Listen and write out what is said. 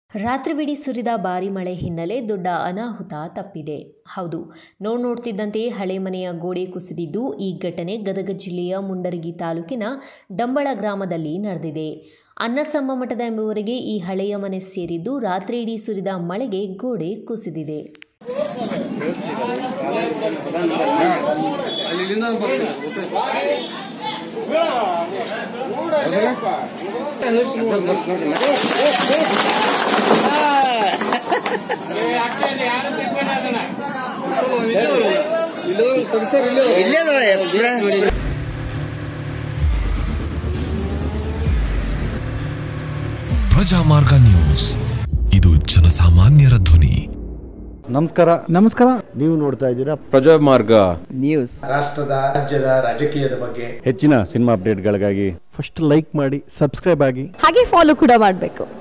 ರಾತ್ರಿವಿಡೀ ಸುರಿದ ಭಾರಿ ಮಳೆ ಹಿನ್ನೆಲೆ ದೊಡ್ಡ ಅನಾಹುತ ತಪ್ಪಿದೆ ಹೌದು ನೋಡ್ ನೋಡ್ತಿದ್ದಂತೆ ಹಳೆ ಮನೆಯ ಗೋಡೆ ಕುಸಿದಿದ್ದು ಈ ಘಟನೆ ಗದಗ ಜಿಲ್ಲೆಯ ಮುಂಡರಗಿ ತಾಲೂಕಿನ ಡಂಬಳ ಗ್ರಾಮದಲ್ಲಿ ನಡೆದಿದೆ ಅನ್ನಸಮ್ಮ ಮಠದ ಎಂಬುವರಿಗೆ ಈ ಹಳೆಯ ಮನೆ ಸೇರಿದ್ದು ರಾತ್ರಿ ಇಡೀ ಸುರಿದ ಮಳೆಗೆ ಗೋಡೆ ಕುಸಿದಿದೆ ಪ್ರಜಾಮಾರ್ಗ ನ್ಯೂಸ್ ಇದು ಜನಸಾಮಾನ್ಯರ ಧ್ವನಿ ನಮಸ್ಕಾರ ನಮಸ್ಕಾರ ನೀವು ನೋಡ್ತಾ ಇದ್ದೀರಾ ಪ್ರಜಾಮಾರ್ಗ ನ್ಯೂಸ್ ರಾಷ್ಟ್ರದ ರಾಜ್ಯದ ರಾಜಕೀಯದ ಬಗ್ಗೆ ಹೆಚ್ಚಿನ ಸಿನಿಮಾ ಅಪ್ಡೇಟ್ಗಳಿಗಾಗಿ ಫಸ್ಟ್ ಲೈಕ್ ಮಾಡಿ ಸಬ್ಸ್ಕ್ರೈಬ್ ಆಗಿ ಹಾಗೆ ಫಾಲೋ ಕೂಡ ಮಾಡಬೇಕು